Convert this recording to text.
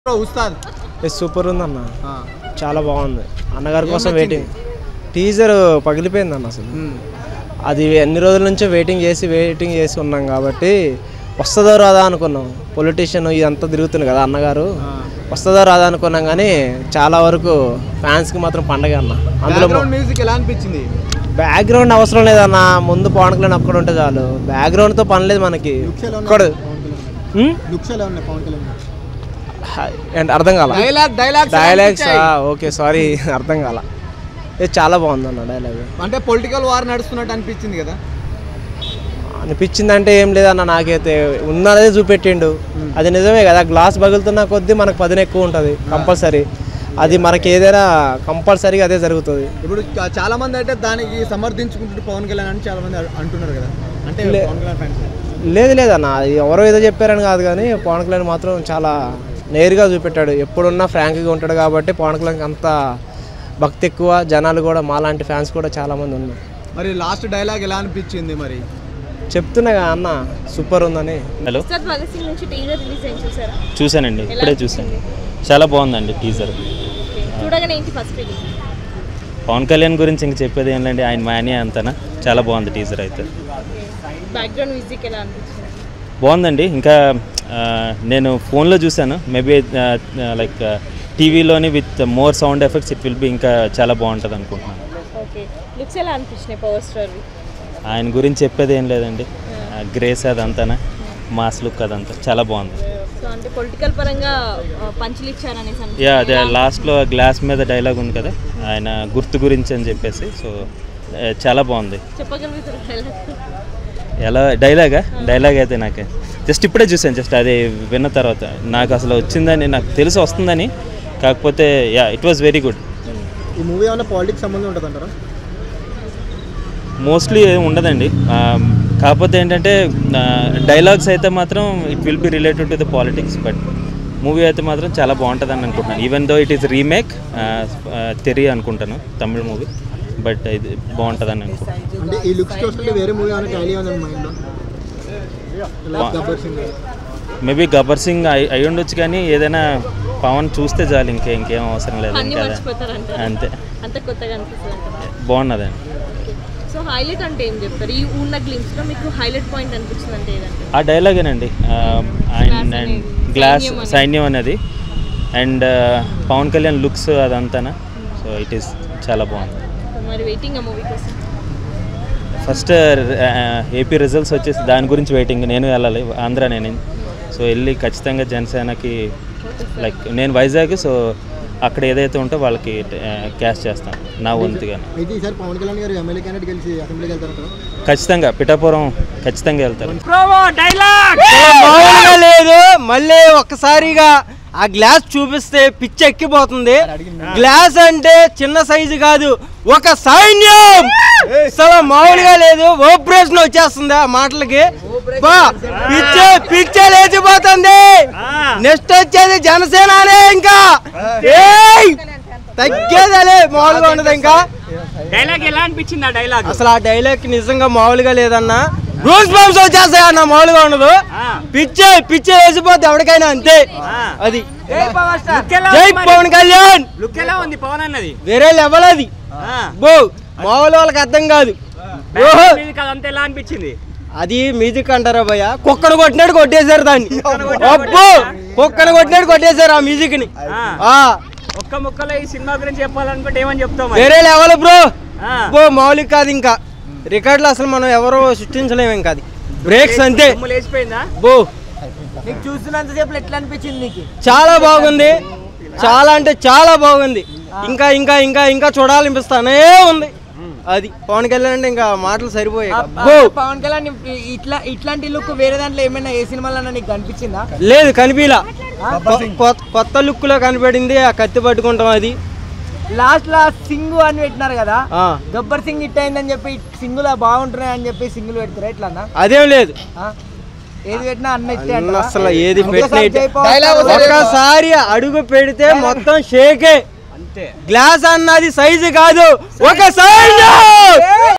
ఉస్తాద్ ఇది సూపర్ ఉందన్న ఆ, చాలా బాగుంది అన్నగారి ఏం కోసం నచ్చింది? వెయిటింగ్ టీజర్ పగిలిపోయింది అన్న అసలు ఉమ్. అది ఎన్ని రోజుల నుంచో వెయిటింగ్ చేసి వెయిటింగ్ చేసి ఉన్నాం కాబట్టి వస్తుందో రాదా అనుకున్నాం పొలిటీషియన్ ఇదంతా తిరుగుతుంది కదా అన్నగారు ఆ. వస్తుందో రాదా అనుకున్నాం కానీ చాలా వరకు ఫ్యాన్స్కి మాత్రం పండగ అన్న అందులో బ్యాక్గ్రౌండ్ మ్యూజిక్ ఎలా అనిపించింది బ్యాక్గ్రౌండ్ అవసరం లేదన్న ముందు పవన్ కళ్యాణ్ ఒక్కడ ఉంటే చాలు బ్యాక్గ్రౌండ్తో పని లేదు మనకి లుక్స్ ఎలా ఒక్కడు ఉన్నాయి పవన్ కళ్యాణ్ ఉమ్? లుక్స్ ఎలా ఉన్నాయి పవన్ కళ్యాణ్ హ- ఏంటి అర్థం కాల డైలాగ్ డైలాగ్స్ ఎలా డైలాగ్స్ అనిపించాయి? ఓకే సారీ అర్థం కాల ఇది చాలా బాగుందన్న డైలాగ్ అంటే పొలిటికల్ వార్ నడుస్తున్నట్టు అనిపించింది కదా అనిపించింది అంటే ఏం లేదన్న నాకైతే ఉన్నదే చూపెట్టిండు అది నిజమే కదా గ్లాస్ పగులుతున్న కొద్దీ మనకు పదిన ఎక్కువ ఉంటుంది కంపల్సరీ అది మనకి ఏదైనా కంపల్సరీగా అదే జరుగుతుంది ఇప్పుడు చా- చాలా మంది అయితే దానికి సమర్థించుకుంటూ పవన్ కళ్యాణ్ అని చాలా మంది అ- అంటున్నారు కదా అంటే లే- పవన్ కళ్యాణ్ ఫ్యాన్స్ లేదు లేదన్న అది ఎవరో ఏదో చెప్పారని కాదు కానీ పవన్ కళ్యాణ్ మాత్రం చాలా నేరుగా చూపెట్టాడు ఎప్పుడున్నా ఫ్రాంక్గా ఉంటాడు కాబట్టి పవన్ కళ్యాణ్కి అంత భక్తి ఎక్కువ జనాలు కూడా మాలాంటి ఫ్యాన్స్ కూడా చాలామంది ఉన్నారు మరి లాస్ట్ డైలాగ్ ఎలా అనిపించింది మరి చెప్తున్నా కదా అన్న సూపర్ ఉందని హలో ఉస్తాద్ భగత్ సింగ్ నుంచి టీజర్ రిలీజ్ అయింది చూసారా చూశానండి ఎలా ఇప్పుడే చూశాను చాలా బాగుందండి టీజర్ ఓకే. చూడగానే ఏంటి ఫస్ట్ ఫీలింగ్ పవన్ కళ్యాణ్ గురించి ఇంక చెప్పేది ఏంటంటే ఆయన మానే అంతనా చాలా బాగుంది టీజర్ అయితే బ్యాక్గ్రౌండ్ మ్యూజిక్ ఎలా అనిపించింది బాగుందండి ఇంకా ఆ, నేను ఫోన్లో చూశాను మేబీ లైక్ టీవీలోని with more sound effects it will be ఇంకా చాలా బాగుంటుంది అనుకుంటున్నాను ఓకే లుక్స్ ఎలా అనిపించినాయి పవర్ స్టార్ ఆయన గురించి చెప్పేది ఏం లేదండి గ్రేస్ అదంతానా మాస్ లుక్ అదంతా చాలా బాగుంది సో అంటే పొలిటికల్ పరంగా ఆ, పంచులు ఇచ్చారనేసి అనిపించింది. యా అదే లాస్ట్లో గ్లాస్ మీద డైలాగ్ ఉంది కదా ఆయన గుర్తు గురించి అని చెప్పేసి సో చాలా బాగుంది చెప్పగలుగుతారు dialogue? ఎలా డైలాగా డైలాగ్ అయితే నాకు జస్ట్ ఇప్పుడే చూసాను జస్ట్ అది విన్న తర్వాత నాకు అసలు వచ్చిందని నాకు తెలిసి వస్తుందని కాకపోతే yeah it was very good ఈ మూవీ ఏమైనా పాలిటిక్స్ సంబంధం ఉంటుంది అంటారా మోస్ట్లీ ఉండదండి ఆ, కాకపోతే ఏంటంటే డైలాగ్స్ అయితే మాత్రం it will be related to the politics but movie అయితే మాత్రం చాలా బాగుంటుందని అనుకుంటున్నాను even though it is remake Theri అనుకుంటాను తమిళ మూవీ బట్ ఇది బాగుంటుందని అనుకుంటున్నాను అంటే ఈ లుక్స్ చూస్తుంటే వేరే మూవీ ఏమైనా ఖాళీ ఉంది మైండ్లో లైక్ గబ్బర్ సింగ్ మేబీ గబ్బర్ సింగ్ అయి అయి ఉండొచ్చు కానీ ఏదైనా పవన్ చూస్తే చాలు ఇంకే ఇంకేం అవసరం లేదు అన్ని ఇంకా మర్చిపోతారంట అంతే అంత కొత్తగా అనిపిస్తుంది అంటారా? బాగున్నదండి సో హైలైట్ అంటే ఏం చెప్తారు ఈ ఉన్న గ్లిమ్స్ లో మీకు హైలైట్ పాయింట్ అనిపించింది అంటే ఏదంటే ఆ డైలాగేనండి ఆ, ఆయన Glass అనేది, గ్లాస్ సైన్యం అనేది. సైన్యం అనేది అండ్ పవన్ కళ్యాణ్ లుక్స్ అదంతానా సో ఇట్ ఈస్ చాలా బాగుంది సో మరి వెయిటింగ్ ఆ మూవీ కోసం ఫస్ట్ ఏపీ రిజల్ట్స్ వచ్చేసి దాని గురించి వెయిటింగ్ నేను వెళ్ళాలి ఆంధ్ర నేను సో వెళ్ళి ఖచ్చితంగా జనసేనకి లైక్ నేను వైజాగ్ సో అక్కడ ఏదైతే ఉంటో వాళ్ళకి క్యాష్ చేస్తాను నా వంతుగా అయితే ఈసారి పవన్ కళ్యాణ్ గారు ఎమ్మెల్యే క్యాండిడేట్ కలిసి అసెంబ్లీకి వెళ్తారంటారా ఖచ్చితంగా పిఠాపురం ఖచ్చితంగా వెళ్తారు మామూలుగా లేదు మళ్ళీ ఒక్కసారిగా ఆ గ్లాస్ చూపిస్తే పిచ్చి ఎక్కిపోతుంది గ్లాస్ అంటే చిన్న సైజు కాదు ఒక సైన్యం అసలు మామూలుగా లేదు ఓపరేషన్ వచ్చేస్తుంది ఆ మాటలకి బా పిచ్చే పిచ్చే లేచిపోతుంది నెక్స్ట్ వచ్చేది జనసేననే ఇంకా ఏయ్ తగ్గేదలే మామూలుగా ఉండదు ఇంకా డైలాగ్ ఎలా అనిపించింది ఆ డైలాగ్ అసలు ఆ డైలాగ్ నిజంగా మామూలుగా లేదన్న రూల్స్ బంప్స్ వచ్చేస్తాయి అన్న మామూలుగా ఉండదు పిచ్చే పిచ్చే వేసిపోతే ఎవరికైనా అంతే అది జై పవన్ కళ్యాణ్ లుక్ ఎలా ఉంది పవన్ అన్నది వేరే లెవెల్ అది బో మామూలు వాళ్ళకి అర్థం కాదు ఓహో అదంతా ఎలా అనిపించింది అది మ్యూజిక్ అంటారా భయ్య కుక్కను కొట్టినట్టు కొట్టేశారు దాన్ని అబ్బో కుక్కను కొట్టినట్టు కొట్టేశారు ఆ మ్యూజిక్ ని ఆ ఒక్క ముక్కలో ఈ సినిమా గురించి చెప్పాలనుకుంటే ఏమని చెప్తావు మరి? వేరే లెవెల్ బ్రో ఆ. బో మౌలిక కాదు ఇంకా రికార్డులు అసలు మనం ఎవరో సృష్టించలేము ఇంకా అది బ్రేక్స్ అంతే దుమ్ము లేచిపోయిందా బో నీకు చూస్తున్నంతసేపు ఎట్లా అనిపించింది నీకు చాలా బాగుంది చాలా అంటే చాలా బాగుంది ఇంకా ఇంకా ఇంకా ఇంకా చూడాలనిపిస్తానే ఉంది అది పవన్ కళ్యాణ్ అంటే ఇంకా మాటలు సరిపోయాయి బో పవన్ కళ్యాణ్ ఇట్లా ఇట్లాంటి లుక్ వేరే దాంట్లో ఏమైనా ఏ సినిమాలో నీకు కనిపించిందా లేదు కనిపిలా కొ- కొత్త లుక్ లో కనిపడింది ఆ కత్తి పట్టుకుంటాం అది లాస్ట్ లా సింగు అని పెట్టినారు కదా ఆ, గబ్బర్ సింగ్ హిట్ అయిందని చెప్పి సింగులా బాగుంటున్నాయి అని చెప్పి సింగులు పెడతారా ఎట్లా అన్న? అదేం లేదు ఆ? ఏది పెట్టినా అన్న ఇట్టే అన్న అంటారా? అసలు ఏది ఒకసారి పెట్టిన జై పవన్ కళ్యాణ్ ఒక్కసారి అడుగు పెడితే మొత్తం షేకే గ్లాస్ అన్నది సైజు కాదు ఒక సైజు